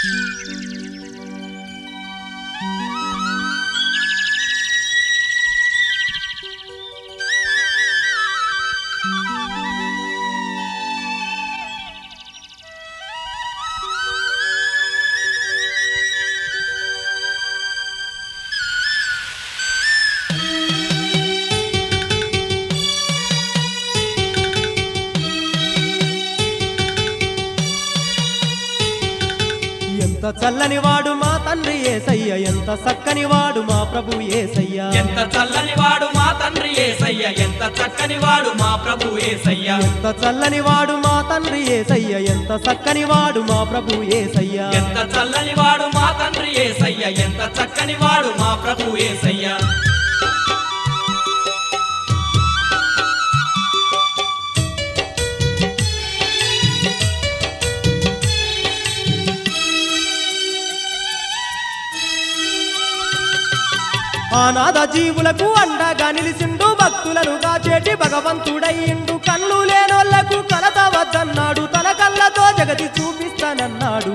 ఎంత చల్లని వాడు మా తండ్రి ఏసయ్య ఎంత చక్కని వాడు మా ప్రభు ఏసయ్య ఎంత చల్లని వాడు మా తండ్రి ఏసయ్య ఎంత చక్కని వాడు మా ప్రభు ఏసయ్య ఎంత చల్లని వాడు మా తండ్రి ఏసయ్య ఎంత చక్కని వాడు మా ప్రభు ఏసయ్య ఎంత చల్లని వాడు మా తండ్రి ఏసయ్య ఎంత చక్కని వాడు మా ప్రభు ఏసయ్య ఆనాద జీవులకు అండగా నిలిచిండు భక్తులను గాచేటి భగవంతుడయ్యిండు కళ్ళు లేనోళ్లకు కలత వద్దన్నాడు తన కళ్ళతో జగతి చూపిస్తానన్నాడు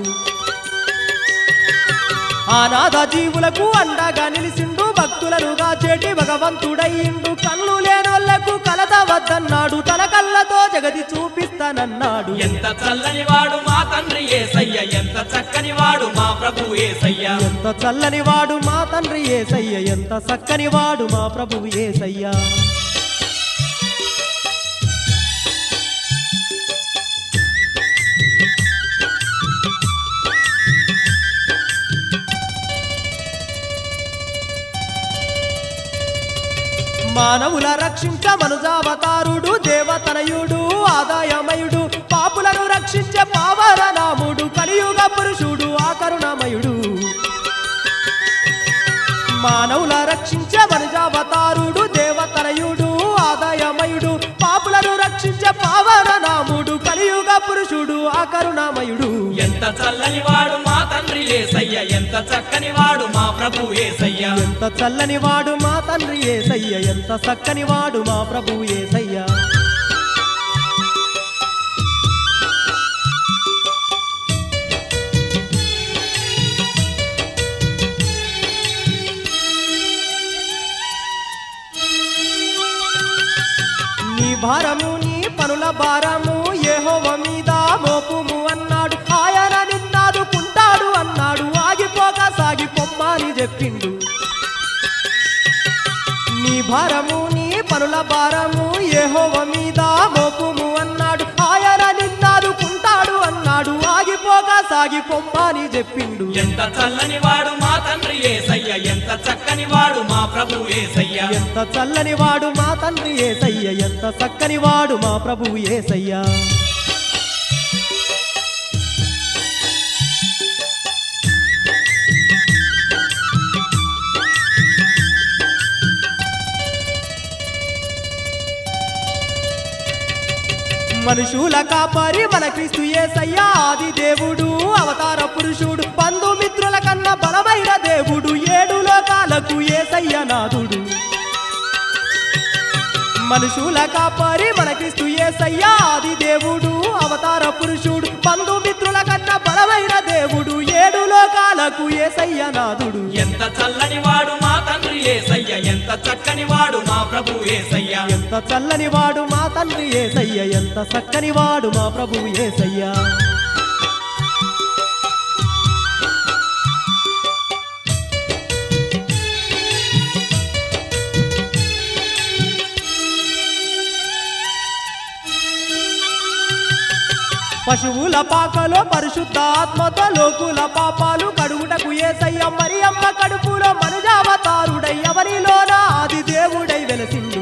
ఆనాద జీవులకు అండగా నిలిచిండు భక్తులను గాచేటి భగవంతుడయ్యిండు కళ్ళు లేనోళ్లకు కలత వద్దన్నాడు తన కళ్ళతో జగతి చూపిస్తానన్నాడు ఎంత చల్లని వాడు మా తండ్రి ఏసయ్య ఎంత చక్కని వాడు మా ప్రభు ఏసయ్య ఎంత చల్లని వాడు మా తండ్రి ఏసయ్య ఎంత చక్కని వాడు మా ప్రభు ఏసయ్య మానవుల రక్షించ మనుజావతారుడు దేవతనయుడు ఆదాయమయుడు పాపులను రక్షించే పావననాముడు కలియుగ పురుషుడు ఆ కరుణమయుడు మానవుల రక్షించే మనుజావతారుడు దేవతనయుడు ఆదాయమయుడు పాపులను రక్షించే పావననాముడు కలియుగ పురుషుడు ఆ కరుణామయుడు ఎంత చల్లని వాడు మా తండ్రి ఏసయ్య ఎంత చక్కని వాడు మా ప్రభు ఏసయ్య ఎంత చల్లని వాడు మా తండ్రి ఏసయ్య ఎంత చక్కని వాడు మా ప్రభు ఏసయ్య నీ భారము నీ పనుల భారము ఏహోవ మీద మోపుము అన్నాడు ఆయన నిన్నాదుకుంటాడు అన్నాడు ఆగిపోక సాగి పొమ్మని చెప్పిండు నీ భారము నీ పనుల భారము ఏహోవ మీద మోపుము అన్నాడు ఆయన నిన్నాదుకుంటాడు అన్నాడు ఆగిపోక సాగి పొమ్మని చెప్పిండు ఎంత చల్లని వాడు మా తండ్రి ఏసయ్య ఎంత చక్కని వాడు మా ప్రభు ఏసయ్య ఎంత చల్లని వాడు మా తండ్రి ఏసయ్య ఎంత చక్కని వాడు మా ప్రభు ఏసయ్య మనుషుల కాపరి మన క్రీస్తు ఏసయ్య ఆది దేవుడు అవతార పురుషుడు బంధుమిత్రుల కన్నా బలమైన దేవుడు ఏడు లోకాలకు ఏసయ్య నాథుడు మనుషుల కాపరి మన క్రీస్తు ఏసయ్య ఆది దేవుడు అవతార పురుషుడు బంధుమిత్రుల కన్నా బలమైన దేవుడు ఏడు లోకాలకు ఏసయ్య నాథుడు ఎంత చల్లని వాడు మా తండ్రి ఏసయ్య ఎంత చక్కని వాడు మా ప్రభు ఏసయ్య ఎంత చల్లని వాడు మా తండ్రి ఏసయ్య ఎంత చక్కని వాడు మా ప్రభు ఏసయ్య పశువుల పాకలో పరిశుద్ధ ఆత్మతో లోకుల పాపాలు కడుగుటకు ఏసయ్య మరి అమ్మ కడుపులో మనుజావతారుడై ఎవరిలోన ఆది దేవుడై వెలసిండు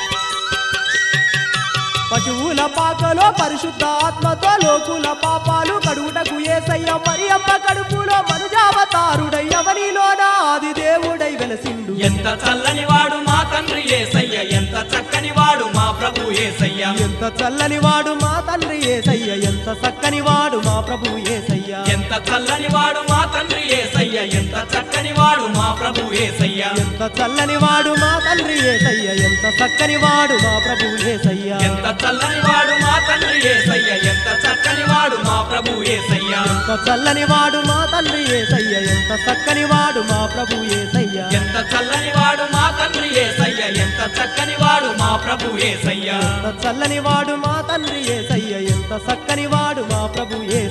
పశువుల పాకలో పరిశుద్ధ ఆత్మతో లోకుల పాపాలు కడుగుటకు ఏసయ్య మరి అమ్మ కడుపులో మనుజావతారుడై ఎవరిలోన ఆది దేవుడై వెలసిండు ఎంత చల్లని వాడు మా తండ్రి ఏసయ్య ఎంత చక్కని వాడు మా ప్రభు ఏసయ్య ఎంత చల్లని వాడు మా తండ్రి ఏసయ్య ఎంత చక్కని వాడు మా ప్రభు ఏసయ్య ఎంత చల్లని వాడు మా తండ్రి ఏసయ్య ఎంత చక్కని వాడు మా ప్రభు ఏసయ్య ఎంత చల్లని వాడు మా తండ్రి ఏసయ్య ఎంత చక్కని వాడు మా ప్రభు ఏసయ్య ఎంత చల్లని వాడు మా తండ్రి ఏసయ్య ఎంత చక్కని వాడు మా ప్రభు ఏసయ్య ఎంత చల్లని వాడు మా తండ్రి ఏసయ్య ఎంత చక్కని వాడు మా ప్రభు ఏసయ్య ఎంత చల్లని వాడు మా తండ్రి ఏసయ్య ఎంత చక్కని వాడు మా ప్రభు ఏసయ్య ఎంత చల్లని వాడు మా తండ్రి ఏసయ్య ఎంత చక్కని వాడు మా ప్రభు ఏసయ్య